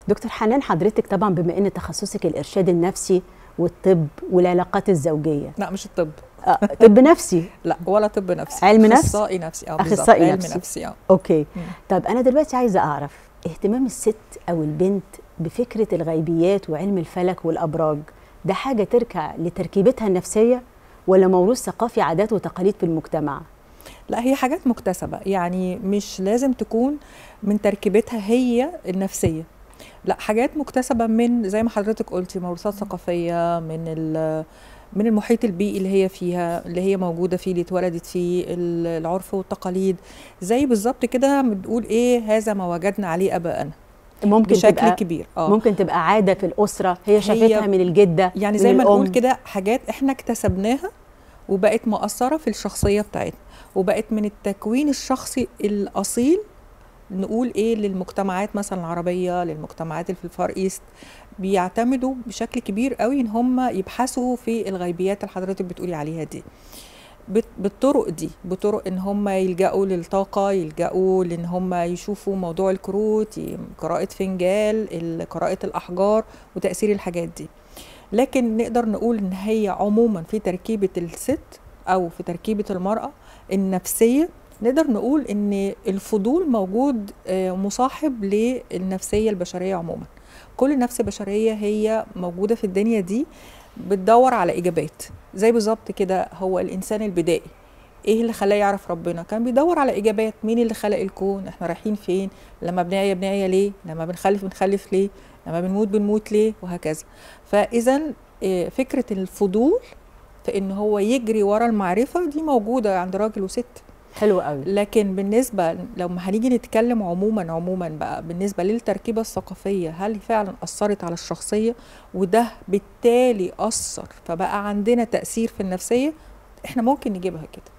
دكتور حنان حضرتك طبعا بما ان تخصصك الارشاد النفسي والطب والعلاقات الزوجيه لا مش الطب آه، طب نفسي لا ولا طب نفسي علم نفس؟ اخصائي نفسي اه بالظبط أخصائي علم نفسي. نفسي اه اوكي مم. طب انا دلوقتي عايزه اعرف اهتمام الست او البنت بفكره الغيبيات وعلم الفلك والابراج ده حاجه ترجع لتركيبتها النفسيه ولا موروث ثقافي عادات وتقاليد في المجتمع لا هي حاجات مكتسبة يعني مش لازم تكون من تركيبتها هي النفسية لا حاجات مكتسبة من زي ما حضرتك قلتي موروثات ثقافية من ال- من المحيط البيئي اللي هي فيها اللي هي موجودة فيه اللي اتولدت فيه ال- العرف والتقاليد زي بالظبط كده بنقول ايه هذا ما وجدنا عليه اباءنا ممكن بشكل تبقى كبير اه ممكن تبقى عاده في الاسره هي شافتها من الجده يعني من زي ما نقول الأم. كده حاجات احنا اكتسبناها وبقت مؤثرة في الشخصية بتاعتنا وبقت من التكوين الشخصي الأصيل نقول ايه للمجتمعات مثلا العربية للمجتمعات اللي في الفار ايست بيعتمدوا بشكل كبير قوي ان هم يبحثوا في الغيبيات اللي حضرتك بتقولي عليها دي بت- بالطرق دي بطرق ان هم يلجأوا للطاقة يلجأوا لان هم يشوفوا موضوع الكروت ي- قراءة فنجال ال- قراءة الأحجار وتأثير الحاجات دي لكن نقدر نقول ان هي عموما في تركيبة الست او في تركيبة المرأة النفسية نقدر نقول ان الفضول موجود آه، مصاحب للنفسية البشرية عموما كل نفس بشرية هي موجودة في الدنيا دي بتدور على إجابات زي بالظبط كده هو الإنسان البدائي ايه اللي خلاه يعرف ربنا كان بيدور على اجابات مين اللي خلق الكون احنا رايحين فين لما بنعيا بنعيا ليه لما بنخلف بنخلف ليه لما بنموت بنموت ليه وهكذا فاذا آه، فكره الفضول في ان هو يجري ورا المعرفه دي موجوده عند راجل وست حلو قوي لكن بالنسبه لما هنيجي نتكلم عموما عموما بقى بالنسبه للتركيبه الثقافيه هل فعلا اثرت على الشخصيه وده بالتالي اثر فبقى عندنا تاثير في النفسيه احنا ممكن نجيبها كده